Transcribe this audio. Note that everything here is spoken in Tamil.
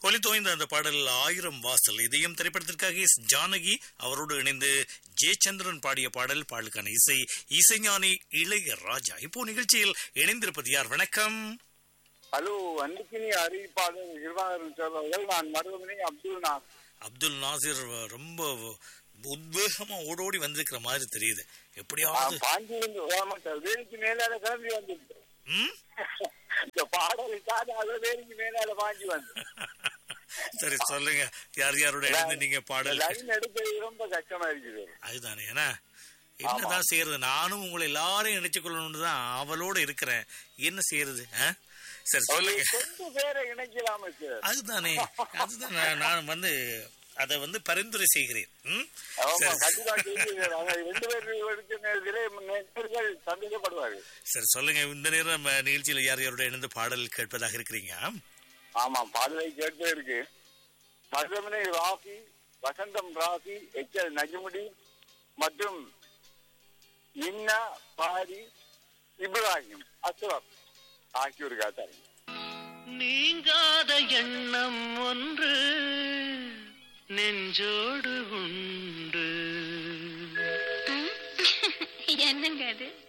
ஒலி தோய்ந்த அந்த பாடல் ஆயிரம் வாசல் இதையும் திரைப்படத்திற்காக எஸ் ஜானகி அவரோடு இணைந்து ஜெயச்சந்திரன் பாடிய பாடல் பாடலுக்கான இசை இசைஞானி இளையராஜா இப்போ நிகழ்ச்சியில் இணைந்திருப்பது யார் வணக்கம் ஹலோ அன்புக்கினி அறிவிப்பாளர் கிருபாகரன் சார் அவர்கள் நான் மருதமணி அப்துல் நாஸ் அப்துல் நாசிர் ரொம்ப உத்வேகமா ஓடோடி வந்திருக்கிற மாதிரி தெரியுது நான் எப்படியாவது பாஞ்சிலிருந்து ஓமாட்டார் வேலைக்கு மேலால கிளம்பி வந்துட்டேன் ம்? இந்த பாடலுக்காக அதை வேலைக்கு மேலால பாஞ்சி வந்து சரி சொல்லுங்க யார் யாரோட இணைந்து நீங்க பாடல் லைன் எடுக்கிறது ரொம்ப கஷ்டமா இருக்குது அதுதானே ஏன்னா என்னதான் செய்யறது நானும் உங்களை எல்லாரையும் இணைச்சு கொள்ளணும்னு தான் அவளோட இருக்கிறேன் என்ன செய்யறது ஆ? சரி சொல்லுங்க கொஞ்சம் பேரை இணைக்கலாமா சார் அதுதானே அதுதான் நான் நான் வந்து அதை வந்து பரிந்துரை செய்கிறேன் ம்? ஆமா சரி கண்டிப்பா செய்யுங்க. ஆனா ரெண்டு பேரும் எடுக்க நேரத்திலே நேர்கள் சந்தேகப்படுவார்கள் சரி சொல்லுங்க இந்த நேரம் நம்ம நிகழ்ச்சியில யார் யாரோட இணைந்து பாடல் கேட்பதாக இருக்கிறீங்க ஆமா பாடலை கேட்டே இருக்கு மருதமணி ராஃபி வசந்தம் ராஃபி எச் எல் நஜமுடி மற்றும் இன்னா பாரி இப்ராஹிம் அஸ்வப் ஆகியோர் காத்தாங்க நீங்காத எண்ணம் ஒன்று நெஞ்சோடு உண்டு என்னங்க அது